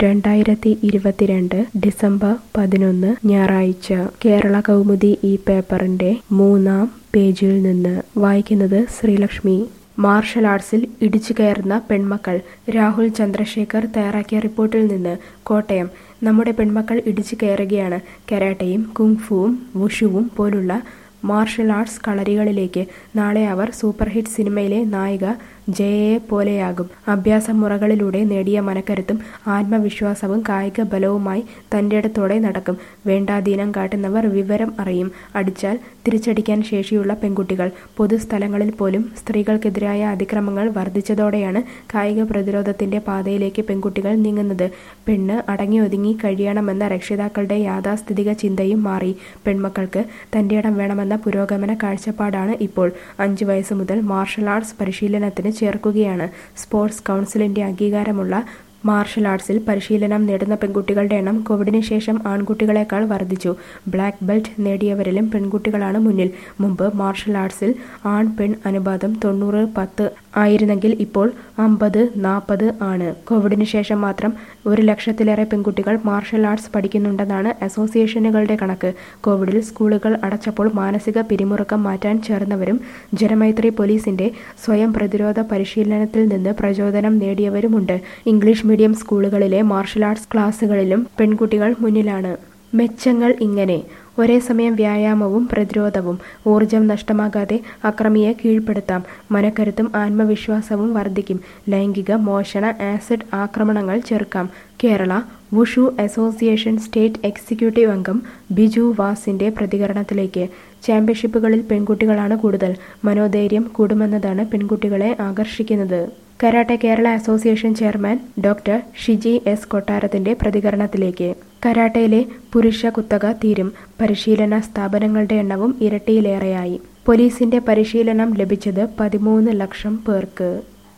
രണ്ടായിരത്തി ഇരുപത്തിരണ്ട് ഡിസംബർ പതിനൊന്ന് ഞായറാഴ്ച കേരള കൗമുദി ഈ പേപ്പറിന്റെ മൂന്നാം പേജിൽ നിന്ന് വായിക്കുന്നത് ശ്രീലക്ഷ്മി മാർഷൽ ആർട്സിൽ ഇടിച്ചു കയറുന്ന പെൺമക്കൾ രാഹുൽ ചന്ദ്രശേഖർ തയ്യാറാക്കിയ റിപ്പോർട്ടിൽ നിന്ന് കോട്ടയം നമ്മുടെ പെൺമക്കൾ ഇടിച്ചു കയറുകയാണ് കരാട്ടയും കുങ്ഫുവും വുഷുവും പോലുള്ള മാർഷൽ ആർട്സ് കളരികളിലേക്ക് നാളെ അവർ സൂപ്പർ ഹിറ്റ് സിനിമയിലെ നായിക ജയയെ പോലെയാകും അഭ്യാസ മുറകളിലൂടെ നേടിയ മനക്കരുത്തും ആത്മവിശ്വാസവും കായിക ബലവുമായി തൻ്റെടത്തോടെ നടക്കും വേണ്ടാധീനം കാട്ടുന്നവർ വിവരം അറിയും അടിച്ചാൽ തിരിച്ചടിക്കാൻ ശേഷിയുള്ള പെൺകുട്ടികൾ പൊതുസ്ഥലങ്ങളിൽ പോലും സ്ത്രീകൾക്കെതിരായ അതിക്രമങ്ങൾ വർദ്ധിച്ചതോടെയാണ് കായിക പ്രതിരോധത്തിന്റെ പാതയിലേക്ക് പെൺകുട്ടികൾ നീങ്ങുന്നത് പെണ്ണ് അടങ്ങി ഒതുങ്ങി കഴിയണമെന്ന രക്ഷിതാക്കളുടെ യാഥാസ്ഥിതിക ചിന്തയും മാറി പെൺമക്കൾക്ക് തന്റെ ഇടം വേണമെന്ന പുരോഗമന കാഴ്ചപ്പാടാണ് ഇപ്പോൾ അഞ്ചു വയസ്സ് മുതൽ മാർഷൽ ആർട്സ് പരിശീലനത്തിന് ചേർക്കുകയാണ് സ്പോർട്സ് കൗൺസിലിന്റെ അംഗീകാരമുള്ള മാർഷൽ ആർട്സിൽ പരിശീലനം നേടുന്ന പെൺകുട്ടികളുടെ എണ്ണം കോവിഡിന് ശേഷം ആൺകുട്ടികളെക്കാൾ വർദ്ധിച്ചു ബ്ലാക്ക് ബെൽറ്റ് നേടിയവരിലും പെൺകുട്ടികളാണ് മുന്നിൽ മുമ്പ് മാർഷൽ ആർട്സിൽ ആൺ പെൺ അനുപാതം തൊണ്ണൂറ് പത്ത് ആയിരുന്നെങ്കിൽ ഇപ്പോൾ അമ്പത് നാൽപ്പത് ആണ് കോവിഡിന് ശേഷം മാത്രം ഒരു ലക്ഷത്തിലേറെ പെൺകുട്ടികൾ മാർഷൽ ആർട്സ് പഠിക്കുന്നുണ്ടെന്നാണ് അസോസിയേഷനുകളുടെ കണക്ക് കോവിഡിൽ സ്കൂളുകൾ അടച്ചപ്പോൾ മാനസിക പിരിമുറുക്കം മാറ്റാൻ ചേർന്നവരും ജനമൈത്രി പോലീസിന്റെ സ്വയം പ്രതിരോധ പരിശീലനത്തിൽ നിന്ന് പ്രചോദനം നേടിയവരുമുണ്ട് ഇംഗ്ലീഷ് മീഡിയം സ്കൂളുകളിലെ മാർഷൽ ആർട്സ് ക്ലാസുകളിലും പെൺകുട്ടികൾ മുന്നിലാണ് മെച്ചങ്ങൾ ഇങ്ങനെ ഒരേ സമയം വ്യായാമവും പ്രതിരോധവും ഊർജം നഷ്ടമാകാതെ അക്രമിയെ കീഴ്പ്പെടുത്താം മനക്കരുത്തും ആത്മവിശ്വാസവും വർദ്ധിക്കും ലൈംഗിക മോഷണ ആസിഡ് ആക്രമണങ്ങൾ ചെറുക്കാം Kerala wushu association state executive അംഗം ബിജു വാസിന്റെ പ്രതികരണത്തിലേക്ക് ചാമ്പ്യൻഷിപ്പുകളിൽ പെൺകുട്ടികളാണ് കൂടുതൽ മനോധൈര്യം കൂടുമെന്നതാണ് പെൺകുട്ടികളെ ആകർഷിക്കുന്നത് karate Kerala association chairman doctor Shiji S കൊട്ടാരത്തിന്റെ പ്രതികരണത്തിലേക്ക് കരാട്ടയിലെ പുരുഷ കുത്തക തീരും പരിശീലന സ്ഥാപനങ്ങളുടെ എണ്ണവും ഇരട്ടിയിലേറെയായി പോലീസിന്റെ പരിശീലനം ലഭിച്ചത് പതിമൂന്ന് ലക്ഷം പേർക്ക്